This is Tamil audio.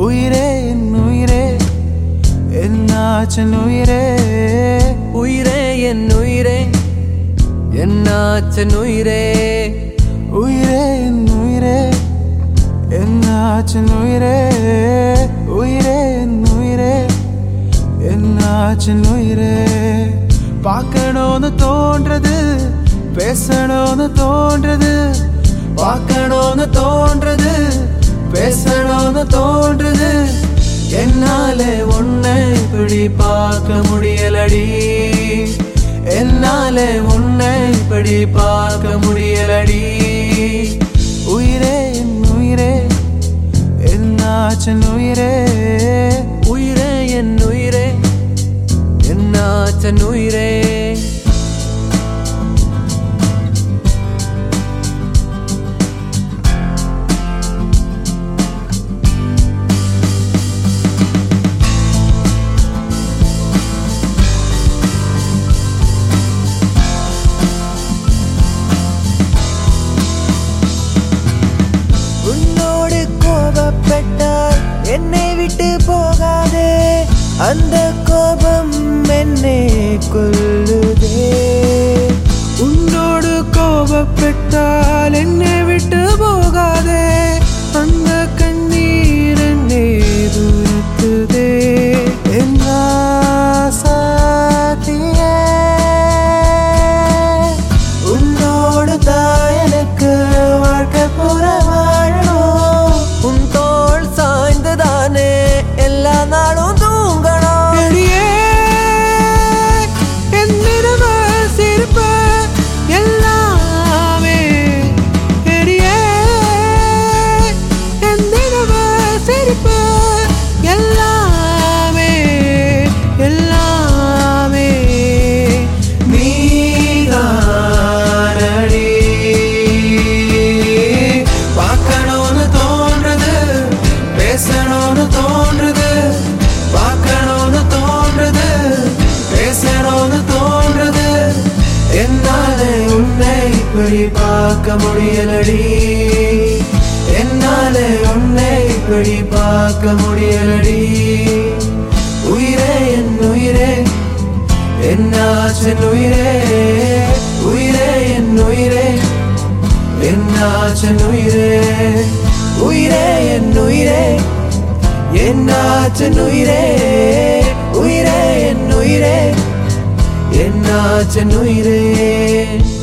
உயிரே என் உயிரே என்னாச்சு உயிரே உயிரே என் உயிரே என்னாச்சன் உயிரே உயிரே என் உயிரே என்னாச்சு உயிரே உயிரே என் உயிரே என்னாச்சு உயிரே பார்க்கணும்னு தோன்றது பேசணும்னு தோன்றது பார்க்கணும்னு தோன்றது பேசணும்னு தோன்றது என்னாலே உன்னை இப்படி பார்க்க முடியலடி என்னாலே உன்னை இப்படி பார்க்க முடியலடி உயிரே என் உயிரே என்னாச்சு உயிரே உயிரே என் உயிரே என்னாச்சன் உயிரே உன்னோடு கோபப்பட்டால் என்னை விட்டு போகாதே அந்த கோபம் என்னை கொல்லுதே உன்னோடு கோபப்பட்டால் என்னை விட்டு போகாதே அந்த கண்ணீர் என்னை தூரத்துதே என் ராசாத்தியே. உன்னோடு தான் எனக்கு வாழ்க்கை புற வாழணும் உன் தோள் சாய்ந்துதானே எல்லா நாளும் தூங்கணும் எடியே, என் நிறம சிரிப்பு எல்லாமே. எடியே, என் நிறம சிரிப்பு எல்லாமே, எல்லாமே. நீதானடி. பார்க்கணும்னு தோன்றது பேசணும்னு தோன்றது பார்க்கணும்னு தோன்றது பேசணும்னு தோன்றது என்னாலே உன்னை இப்படி பார்க்க முடியலடி என்னாலே உன்னை இப்படி பார்க்க முடியலடி உயிரே என் உயிரே என்னாச்சன் உயிரே உயிரே என் உயிரே என்னாச்சன் உயிரே உயிரே என் உயிரே என்னாச்சன் உயிரே உயிரே என் உயிரே என்னாச்சன் உயிரே